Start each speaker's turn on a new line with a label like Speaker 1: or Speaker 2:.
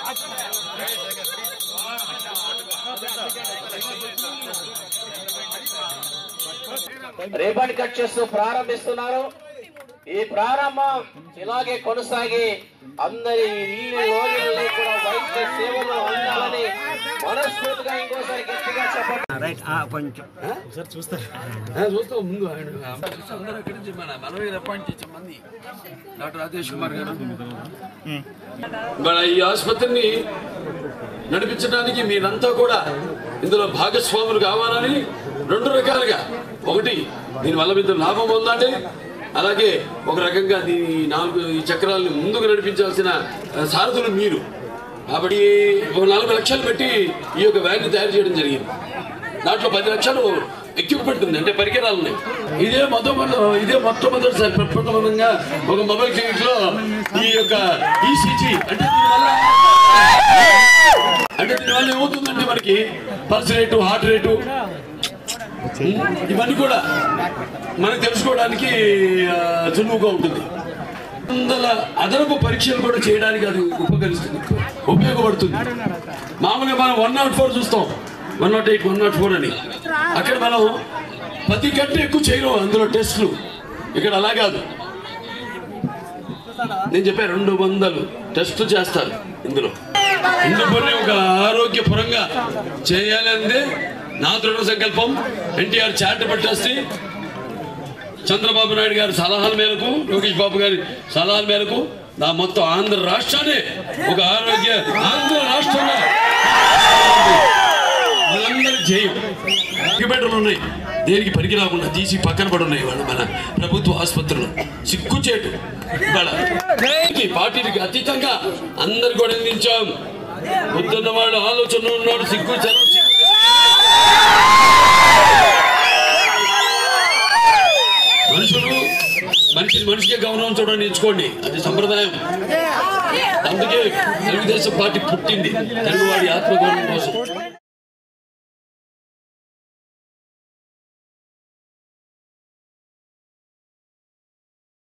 Speaker 1: ribbon cut చేస్తూ ప్రారంభిస్తున్నారు ఈ ప్రారంభం ఇలాగే కొనసాగి అందరి ఇల్లు రోగులని కూడా వైద్య సేవలు అందాలని మనస్ఫూర్తిగా ఇంకోసారి గట్టిగా చెప్పండి
Speaker 2: రైట్ కొంచెం
Speaker 3: చూస్తాం ముందు ఆయన అందరూ అక్కడి నుంచి మన మనమే అపాయింట్ చేసిన మంది డాక్టర్ రాజేష్ కుమార్ గారు మన ఈ ఆసుపత్రిని నడిపించడానికి మీరంతా కూడా ఇందులో భాగస్వాములు కావాలని రెండు రకాలుగా ఒకటి దీనివల్ల మీద లాభం పొందండి అలాగే ఒక రకంగా దీని నాలుగు ఈ చక్రాలను ముందుకు నడిపించాల్సిన ఆ, సారథులు మీరు కాబట్టి ఒక నలభై లక్షలు పెట్టి ఈ యొక్క వ్యాన్ తయారు చేయడం జరిగింది దాంట్లో పది లక్షలు ఎక్విప్మెంట్ ఉంది అంటే పరికరాలు ఉన్నాయి ఇదే మొట్టమొదటి ఇదే మొట్టమొదటిసారి ప్రప్రథమంగా ఒక మొబైల్ క్లినిక్ లో ఈ యొక్క ఈసీజీ అంటే దీనివల్ల అంటే దీనివల్ల ఏమవుతుందంటే మనకి పల్స్ రేటు హార్ట్ రేటు ఇవన్నీ కూడా మనకు తెలుసుకోవడానికి ఆ, సులువుగా ఉంటుంది వందల అదనపు పరీక్షలు కూడా చేయడానికి అది ఉపకరిస్తుంది ఉపయోగపడుతుంది మామూలుగా మనం వన్ నాట్ ఫోర్ చూస్తాం one not eight one not four అని అక్కడ మనం పది కంటే ఎక్కువ చేయలేం అందులో టెస్టులు ఇక్కడ అలా కాదు నేను చెప్పా రెండు వందలు టెస్ట్ చేస్తారు ఇందులో ఇందులోనే ఒక ఆరోగ్యపరంగా చేయాలనేది నా దృఢ సంకల్పం ఎన్టీఆర్ చారిటబుల్ ట్రస్ట్ చంద్రబాబు నాయుడు గారి సలహాల మేరకు లోకేష్ బాబు గారి సలహాల మేరకు నా మొత్తం ఆంధ్ర రాష్ట్రాన్ని ఒక ఆరోగ్య ఆంధ్ర రాష్ట్రంగా మనందరి జయం ఇంక్యుబేటర్లు ఉన్నాయి దేనికి పనికి రాకుండా తీసి పక్కన పడి ఉన్నాయి వాళ్ళు మన ప్రభుత్వ ఆసుపత్రులు సిగ్గుచేటు ఇవాళ ఈ పార్టీలకు అతీతంగా అందరు కూడా అందించాం వద్దున్నవాడు ఆలోచన ఉన్నాడు సిగ్గు చలం మనుషులు మనిషిని మనిషిగా గౌరవం చూడడం నేర్చుకోండి అది సంప్రదాయం అందుకే తెలుగుదేశం పార్టీ పుట్టింది తెలుగువాడి ఆత్మగౌరవం కోసం